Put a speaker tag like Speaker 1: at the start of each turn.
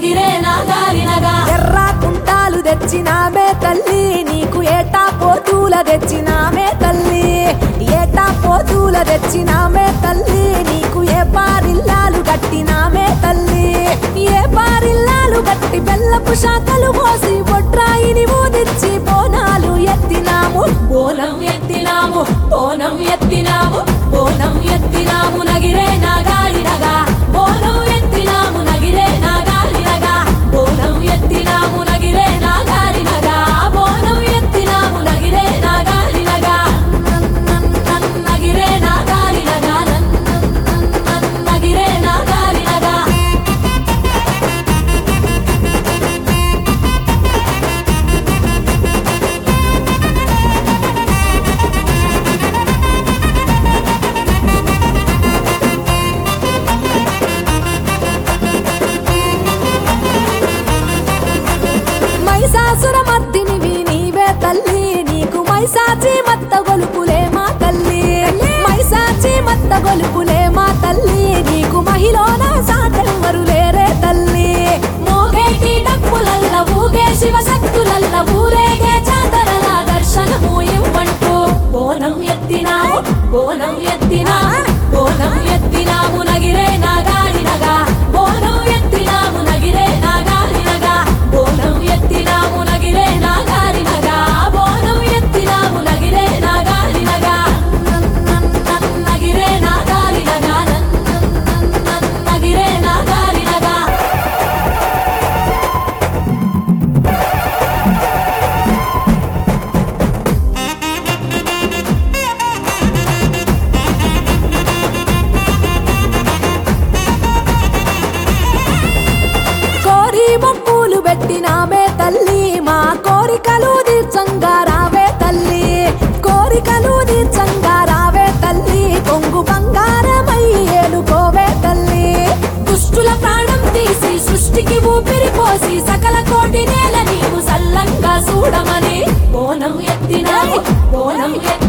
Speaker 1: నగిరేనా గాలినగా
Speaker 2: ఎర్ర కుంటాలు తెచ్చినామే తల్లి నీకు ఏటా పోతూల తెచ్చినామే తల్లి ఏటా పోతూల తెచ్చినామే తల్లి నీకు ఏ పారిల్లాలు కట్టినామే తల్లి ఏ పారిల్లాలు కట్టి బెల్లపు శాఖలు పోసి బొట్రాయిని ఊదిచ్చి బోనాలు ఎత్తినాము
Speaker 1: బోనం ఎత్తినాము బోనం ఎత్తినాము బోనం ఎత్తినాము నగిరేనా గాలినగా బోనం ఎత్తినాము నగిరేనా గాలినగా బోనం ఎత్తినాము నగిరేనా గాలినగా బోనం ఎత్తినాము నగిరేనా గాలినగా నగిరేనా గాలినగా నగిరేనా గాలినగా
Speaker 2: మైసాసుర మర్దినివి నీవే తల్లి నీకు మైసాచి మత్త గొలుపులే మా తల్లి మైసాచి మత్త గొలుపులే మా తల్లి నీకు మహిళన సాటెవ్వరు లేరే తల్లి
Speaker 1: మోగేటి డప్పులల్ల ఊగే శివశక్తులల్ల ఊరేగే జాతరల దర్శనము ఇవ్వంటూ బోనం ఎత్తినాము బోనం ఎత్తినాము బోనం ఎత్తినాము నగిరే నాగాలినగా బోనం ఎత్తినాము నగిరే నాగాలినగా బోనం ఎత్తినాము నగిరే నాగాలినగా బోనం ఎత్తినాము నగిరే నాగాలినగా నగిరే నాగాలినగా నగిరే నాగాలినగా
Speaker 2: కోరి మొక్కులు పెట్టినామే తల్లి మా కోరికలు తీర్చంగా రావే తల్లి కోరికలు తీర్చంగా రావే తల్లి కొంగు బంగారమై ఏలుకోవే తల్లి
Speaker 1: దుష్టుల ప్రాణం తీసి సృష్టికి ఊపిరి పోసి సకల కోటి నేల నీవు సల్లంగా చూడమని బోనం ఎత్తినాము బోనం ఎత్తి